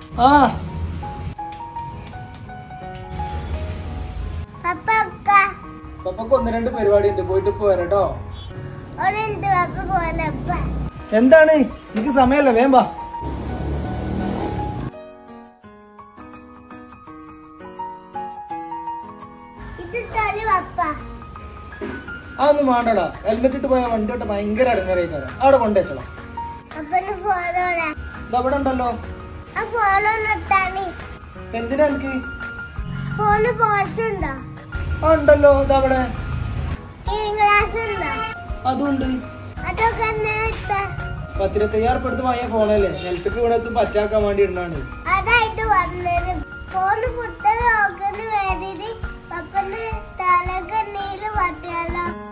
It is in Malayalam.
ആ പപ്പ ഒക്ക പപ്പക്ക് ഒന്ന് രണ്ട് പരിപാടി ഉണ്ട് പോയിട്ട് ഇപ്പൊ വരട്ടോ ഒരെന്ത് പപ്പ പോലെ അപ്പ എന്താണ് എനിക്ക് സമയമല്ല വേം വാ ഇത് തൊലി പപ്പ അതൊന്നും വേണ്ടടാ ഹെൽമെറ്റ് ഇട്ട് പോയ വണ്ടി തൊട്ട് ഭയങ്കര അടങ്ങാറായിട്ടാണ് അവിടെ കൊണ്ടുവച്ചോളാം അപ്പന് ഫോണോടാ ഇത് അവിടെ ഉണ്ടല്ലോ ആ ഫോണൊന്നിട്ടാണ് എന്തിനാ എനിക്ക് ഫോണ് പോർച്ച് ഉണ്ടോ ആ ഉണ്ടല്ലോ ഇത് അവിടെ ഈ ഗ്ലാസ് ഉണ്ടോ അതുണ്ട് അതൊക്കെ എന്നെ ഇട്ടാ പത്തിരുപത്തയ്യായിരം എടുത്ത് വാങ്ങിയ ഫോണല്ലേ നിലത്തേക്ക് വീണത്തും പറ്റാക്കാൻ വേണ്ടി ഇടുന്നതാണ് അതായിട്ട് വന്നത് ഫോണ് പുട്ട നോക്കുന്ന വേദിയിൽ പപ്പന്റെ തലക്കണ്ണീര് പറ്റിയാലോ